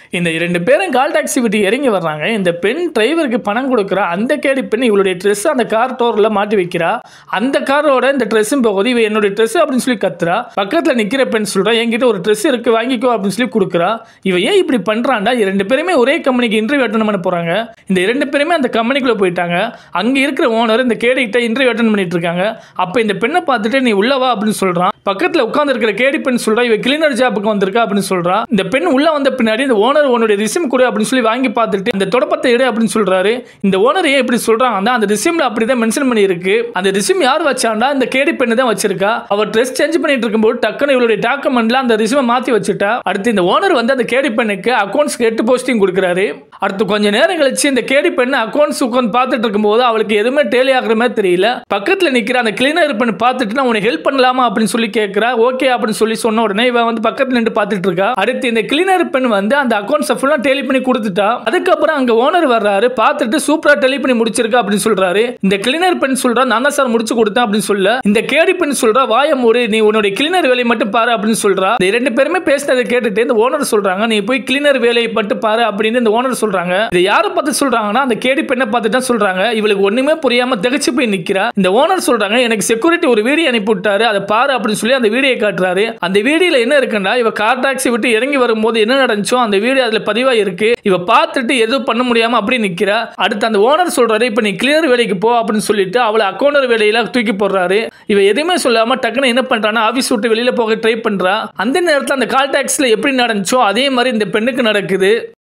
இந்த இரண்டு பேரும் கால் டாக்ஸி விட்டு இறங்கி வர்றாங்க இந்த பெண் டிரைவருக்கு பணம் கொடுக்குறா அந்த கேடி பெண் இவளுடைய ட்ரெஸ் அந்த கார் டோரில் மாட்டி வைக்கிறா அந்த காரோட இந்த ட்ரெஸ்ஸும் போகுது இவ என்னுடைய ட்ரெஸ் அப்படின்னு சொல்லி கத்துறா பக்கத்தில் நிற்கிற பெண் சொல்றா என்கிட்ட ஒரு ட்ரெஸ் இருக்கு வாங்கிக்கோ அப்படின்னு சொல்லி கொடுக்குறா இவ ஏன் இப்படி பண்றான்டா இரண்டு பேருமே ஒரே கம்பெனிக்கு இன்டர்வியூ அட்டன் பண்ண போறாங்க இந்த இரண்டு பேருமே அந்த கம்பெனிக்குள்ள போயிட்டாங்க அங்க இருக்கிற ஓனர் இந்த கேடி கிட்ட இன்டர்வியூ அட்டன் பண்ணிட்டு இருக்காங்க அப்ப இந்த பெண்ணை பார்த்துட்டு நீ உள்ள வா அப்படின்னு சொல்றான் பக்கத்துல உட்கார்ந்து இருக்கிற கேடி பெண் சொல்றா இவ கிளீனர் ஜாப்புக்கு வந்திருக்கா அப்படின்னு சொல்றா இந்த பெண் உள்ள வந்த பின்னாடி இந்த ஓனர் உன்னுடைய ரிசிம் கொடு அப்படின்னு சொல்லி வாங்கி பார்த்துட்டு இந்த தொடப்பத்தை எடு அப்படின்னு சொல்றாரு இந்த ஓனர் ஏன் இப்படி சொல்றாங்கன்னா அந்த ரிசிம்ல அப்படிதான் மென்ஷன் பண்ணி இருக்கு அந்த ரிசிம் யார் வச்சாண்டா இந்த கேடி பெண்ணு தான் வச்சிருக்கா அவர் ட்ரெஸ் சேஞ்ச் பண்ணிட்டு இருக்கும்போது டக்குன்னு இவளுடைய டாக்குமெண்ட்ல அந்த ரிசிமை மாத்தி வச்சுட்டா அடுத்து இந்த ஓனர் வந்து அந்த கேடி பெண்ணுக்கு அக்கௌண்ட்ஸ்க்கு எட்டு போஸ்டிங் கொடுக்குறாரு அடுத்து கொஞ்ச நேரம் கழிச்சு இந்த கேடி பெண்ணு அக்கௌண்ட்ஸ் உட்காந்து பார்த்துட்டு இருக்கும்போது அவளுக்கு எதுவுமே டேலி ஆகுற மாதிரி தெரியல பக்கத்துல நிக்கிற அந்த கிளீனர் பெண் பார்த்துட்டு நான் உனக்கு ஹெல்ப் பண்ணலாமா அப்படின்னு சொல்லி கேட்கிறா ஓகே அப்படின்னு சொல்லி சொன்ன உடனே இவன் வந்து பக்கத்துல நின்று பார்த்துட்டு இருக்கா அடுத்து இந்த கிளீனர் பெண் வந்து அந்த அக்கௌண்ட்ஸை ஃபுல்லா டெலி பண்ணி கொடுத்துட்டா அதுக்கப்புறம் அங்க ஓனர் வர்றாரு பார்த்துட்டு சூப்பரா டெலி பண்ணி முடிச்சிருக்கா அப்படின்னு சொல்றாரு இந்த கிளீனர் பெண் சொல்றா நான் தான் சார் முடிச்சு கொடுத்தேன் அப்படின்னு சொல்ல இந்த கேடி பெண் சொல்றா வாய மூடு நீ உன்னுடைய கிளீனர் வேலையை மட்டும் பாரு அப்படின்னு சொல்றா இந்த ரெண்டு பேருமே பேசினதை கேட்டுட்டு இந்த ஓனர் சொல்றாங்க நீ போய் கிளீனர் வேலையை மட்டும் பாரு அப்படின்னு இந்த ஓனர் சொல்றாங்க இதை யாரை பார்த்து சொல்றாங்கன்னா அந்த கேடி பெண்ணை பார்த்து தான் சொல்றாங்க இவளுக்கு ஒண்ணுமே புரியாம திகச்சு போய் நிக்கிறா இந்த ஓனர் சொல்றாங்க எனக்கு செக்யூரிட்டி ஒரு வீடியோ அனுப்பி விட்டாரு அதை பாரு அப்படின்னு சொல்லி அந்த வீடியோ காட்டுறாரு அந்த வீடியோல என்ன இருக்குன்னா இவ கார் டாக்ஸி விட்டு இறங்கி வரும்போது என்ன நடந்துச்சோ அந்த வீடியோ அதுல பதிவா இருக்கு இவ பார்த்துட்டு எதுவும் பண்ண முடியாம அப்படி நிக்கிறா அடுத்து அந்த ஓனர் சொல்றாரு இப்ப நீ கிளியர் வேலைக்கு போ அப்படின்னு சொல்லிட்டு அவளை அக்கௌண்டர் வேலையில தூக்கி போடுறாரு இவ எதுவுமே சொல்லாம டக்குன்னு என்ன பண்றான்னா ஆபீஸ் விட்டு வெளியில போக ட்ரை பண்றா அந்த நேரத்துல அந்த கால் டாக்ஸில எப்படி நடந்துச்சோ அதே மாதிரி இந்த பெண்ணுக்கு நடக்குது